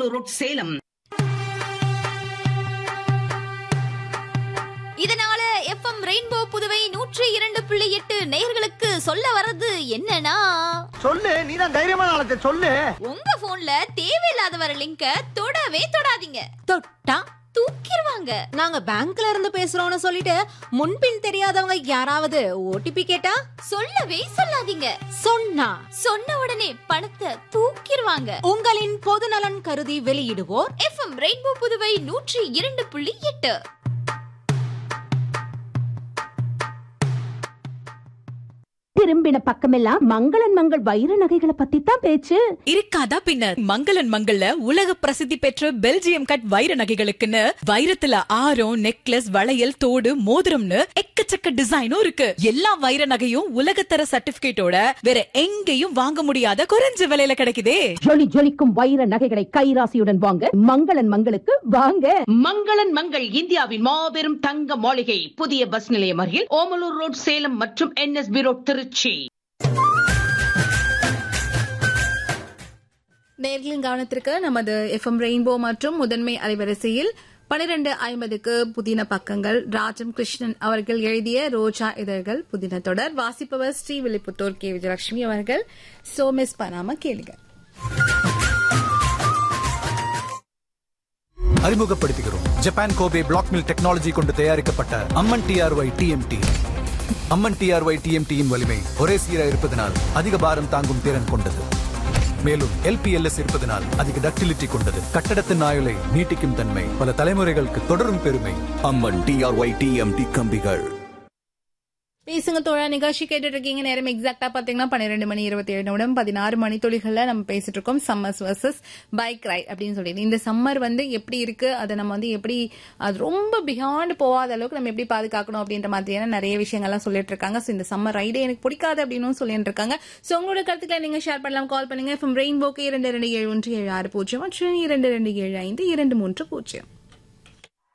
Omalur road Salem இதனால FM rainbow Puduvai நூற்றி இரண்டு புள்ளி எட்டு நேயர்களுக்கு சொல்ல வர்றது என்னன்னா சொல்லு நீதான் தைரியமான ஆளத்தை சொல்லு உங்க போன்ல தேவையில்லாத வர லிங்க தொடவே தொடாதீங்க தொட்டா தூக்கிடுவாங்க நாங்க பேங்க்ல இருந்து பேசுறோம்னு சொல்லிட்டு முன்பின் தெரியாதவங்க யாராவது ஓடிபி கேட்டா சொல்லவே சொல்லாதீங்க சொன்னா சொன்ன உடனே பணத்தை தூக்கிடுவாங்க உங்களின் பொது நலன் கருதி வெளியிடுவோர் எஃப்எம் ரெயின்போ புதுவை நூற்றி இரண்டு புள்ளி எட்டு திரும்பின பக்கமெல்லாம் மங்களன் மங்கள் வைர நகைகளை பத்தி தான் பேச்சு இருக்காதா பின்ன மங்களன் மங்கள்ல உலக பிரசித்தி பெற்ற பெல்ஜியம் கட் வைர நகைகளுக்குன்னு வைரத்துல ஆரம் நெக்லஸ் வளையல் தோடு மோதிரம்னு எக்கச்சக்க டிசைனும் இருக்கு எல்லா வைர நகையும் உலகத்தர சர்டிபிகேட்டோட வேற எங்கேயும் வாங்க முடியாத குறைஞ்ச விலையில கிடைக்குதே ஜொலி ஜொலிக்கும் வைர நகைகளை கைராசியுடன் வாங்க மங்களன் மங்களுக்கு வாங்க மங்களன் மங்கள் இந்தியாவின் மாபெரும் தங்க மாளிகை புதிய பஸ் நிலையம் அருகில் ஓமலூர் ரோட் சேலம் மற்றும் என்எஸ்பி ரோட் திருச்சி நேர்களின் கவனத்திற்கு நமது எஃப்எம் ரெயின்போ மற்றும் முதன்மை அலைவரிசையில் பனிரெண்டு ஐம்பதுக்கு புதின பக்கங்கள் ராஜம் கிருஷ்ணன் அவர்கள் எழுதிய ரோஜா இதழ்கள் புதின தொடர் வாசிப்பவர் ஸ்ரீ வில்லிபுத்தூர் கே விஜயலட்சுமி அவர்கள் சோ மிஸ் பண்ணாம கேளுங்க அறிமுகப்படுத்துகிறோம் Japan Kobe black mill technology கொண்டு தயாரிக்கப்பட்ட Amman TRY TMT Amman TRY டிஎம்டியின் வலிமை ஒரே சீராக இருப்பதனால் அதிக பாரம் தாங்கும் திறன் கொண்டது மேலும் எல்பிஎல்எஸ் இருப்பதனால் அதிக டக்டிலிட்டி கொண்டது கட்டடத்தின் ஆயுளை நீட்டிக்கும் தன்மை பல தலைமுறைகளுக்கு தொடரும் பெருமை அம்மன் டிஆர்ஒய் டிஎம்டி கம்பிகள் பேசுங்க தோழா நிகழ்ச்சி கேட்டுட்டு இருக்கீங்க நேரம் எக்ஸாக்டா பாத்தீங்கன்னா பன்னிரெண்டு மணி இருபத்தி ஏழு நிமிடம் பதினாறு மணி துளிகள்ல நம்ம பேசிட்டு இருக்கோம் சம்மர்ஸ் வர்சஸ் பைக் ரைட் அப்படின்னு சொல்லிட்டு இந்த சம்மர் வந்து எப்படி இருக்கு அதை நம்ம வந்து எப்படி அது ரொம்ப பியாண்ட் போகாத அளவுக்கு நம்ம எப்படி பாதுகாக்கணும் அப்படின்ற மாதிரியான நிறைய விஷயங்கள்லாம் சொல்லிட்டு இருக்காங்க ஸோ இந்த சம்மர் ரைடே எனக்கு பிடிக்காது அப்படின்னு சொல்லிட்டு இருக்காங்க ஸோ உங்களோட கருத்துக்களை நீங்க ஷேர் பண்ணலாம் கால் பண்ணுங்க ஃப்ரம் ரெயின்போக்கு இரண்டு இரண்டு ஏழு ஒன்று ஏழு ஆறு பூஜ்ஜியம் மற்றும் இரண்டு ரெண்டு ஏழு ஐந்து இரண்டு மூன்று பூஜ்ஜியம்